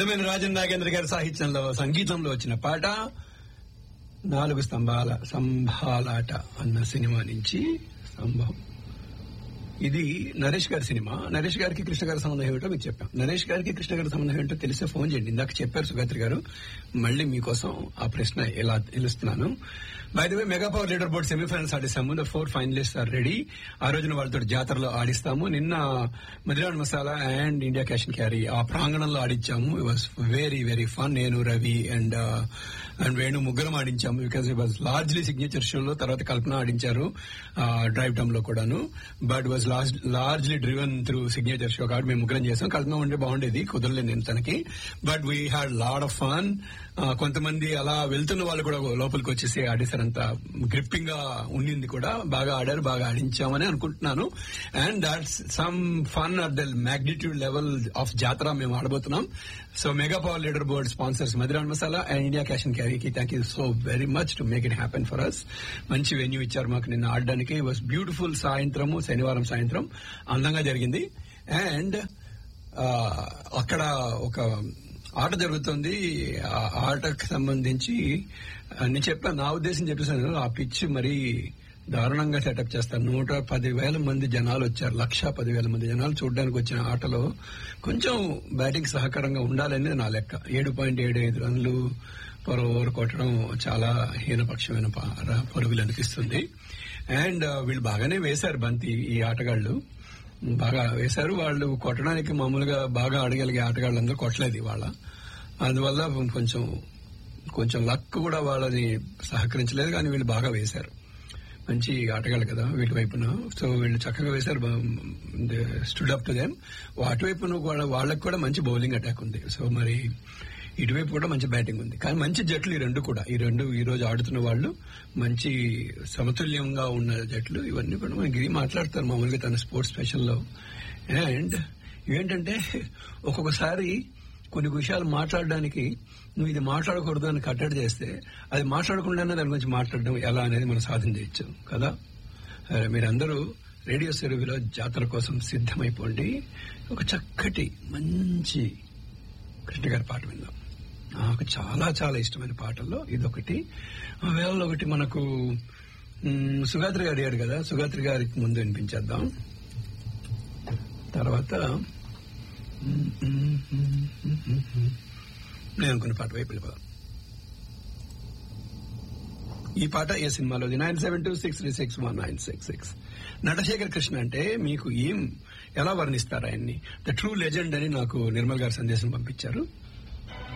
పెద్దమైన రాజన్ నాగేంద్ర గారి సాహిత్యంలో సంగీతంలో వచ్చిన పాట నాలుగు స్తంభాల సంభాలాట అన్న సినిమా నుంచి సంభవం ఇది నరేష్ గారి సినిమా నరేష్ గారికి కృష్ణ గారి సంబంధం ఏమిటో మీకు చెప్పాం నరేష్ గారికి కృష్ణ గారి సంబంధం ఏమిటో తెలిసే ఫోన్ చేయండి ఇందాక చెప్పారు సుగాత్రి గారు మళ్ళీ మీకోసం ఆ ప్రశ్న ఎలా తెలుస్తున్నాను by the way mega power leader board semifinals ఆడిస్తాము the four finalist are ready ఆ రోజున వాళ్ళతో జాతరలో ఆడిస్తాము నిన్న Madiran masala and India cash and carry ఆ ప్రాంగణంలో ఆడించాము it was very very fun నేను రవి అండ్ అండ్ వేణు ముగ్గురం ఆడించాము because it was largely signature షోలో తర్వాత కల్పన ఆడించారు డ్రైవ్ టైమ్ లో కూడాను but was largely driven through signature show కాబట్టి మేము ముగ్గురం చేసాం కల్పన ఉంటే బాగుండేది కుదరలేదు నేను తనకి but we had lot of fun కొంతమంది అలా వెళ్తున్న వాళ్ళు కూడా లోపలికి వచ్చేసి ఆడేసారంత గ్రిప్పింగ్ గా ఉండింది కూడా బాగా ఆడారు బాగా ఆడించామని అనుకుంటున్నాను and that's some fun at the magnitude level of jatara మేము ఆడబోతున్నాం so mega power leader board sponsors Madiran masala and India cash and క్యారీకి thank you so very much to make it happen for us మంచి వెన్యూ ఇచ్చారు మాకు నిన్న ఆడడానికి was beautiful సాయంత్రము శనివారం సాయంత్రం అందంగా జరిగింది అండ్ అక్కడ ఒక ఆట జరుగుతుంది ఆ ఆటకు సంబంధించి నేను చెప్పాను నా ఉద్దేశం చెప్పేసాను ఆ పిచ్ మరి దారుణంగా సెటప్ చేస్తారు నూట పదివేల మంది జనాలు వచ్చారు లక్ష పదివేల మంది జనాలు చూడడానికి వచ్చిన ఆటలో కొంచెం బ్యాటింగ్ సహకారంగా ఉండాలనేది నా లెక్క ఏడు పాయింట్ ఏడు ఐదు రన్లు పర్ ఓవర్ కొట్టడం చాలా హీనపక్షమైన పరుగులు అనిపిస్తుంది అండ్ వీళ్ళు బాగానే వేశారు బంతి ఈ ఆటగాళ్లు బాగా వేశారు వాళ్ళు కొట్టడానికి మామూలుగా బాగా ఆడగలిగే ఆటగాళ్ళందరూ కొట్టలేదు ఇవాళ అందువల్ల కొంచెం కొంచెం లక్ కూడా వాళ్ళని సహకరించలేదు కానీ వీళ్ళు బాగా వేశారు మంచి ఆటగాళ్ళు కదా వీటి వైపున సో వీళ్ళు చక్కగా వేశారు స్టూడ్ అప్ టు దెమ్ అటువైపున కూడా వాళ్ళకి కూడా మంచి బౌలింగ్ అటాక్ ఉంది సో మరి ఇటువైపు కూడా మంచి బ్యాటింగ్ ఉంది కానీ మంచి జట్లు ఈ రెండు కూడా ఈ రెండు ఈ రోజు ఆడుతున్న వాళ్ళు మంచి సమతుల్యంగా ఉన్న జట్లు ఇవన్నీ కూడా మనకి ఇది మాట్లాడతారు మామూలుగా తన స్పోర్ట్స్ స్పెషల్లో అండ్ ఏంటంటే ఒక్కొక్కసారి కొన్ని విషయాలు మాట్లాడడానికి నువ్వు ఇది మాట్లాడకూడదు అని కట్టడి చేస్తే అది మాట్లాడకుండానే దాని గురించి మాట్లాడడం ఎలా అనేది మనం సాధన చేయొచ్చు కదా మీరందరూ రేడియో సెరువులో జాతర కోసం సిద్ధమైపోండి ఒక చక్కటి మంచి కృష్ణ గారి పాట విందాం నాకు చాలా చాలా ఇష్టమైన పాటల్లో ఇదొకటి వేళ ఒకటి మనకు సుగాత్రి గారు అడిగారు కదా సుగాత్రి గారికి ముందు వినిపించేద్దాం తర్వాత నేను అనుకున్న పాట వైపు వెళ్ళిపోదాం ఈ పాట ఏ సినిమాలోది nine seven two six three six one nine six six Natasekhar Krishna అంటే మీకు ఏం ఎలా వర్ణిస్తారు ఆయన్ని ద ట్రూ లెజెండ్ అని నాకు నిర్మల్ గారు సందేశం పంపించారు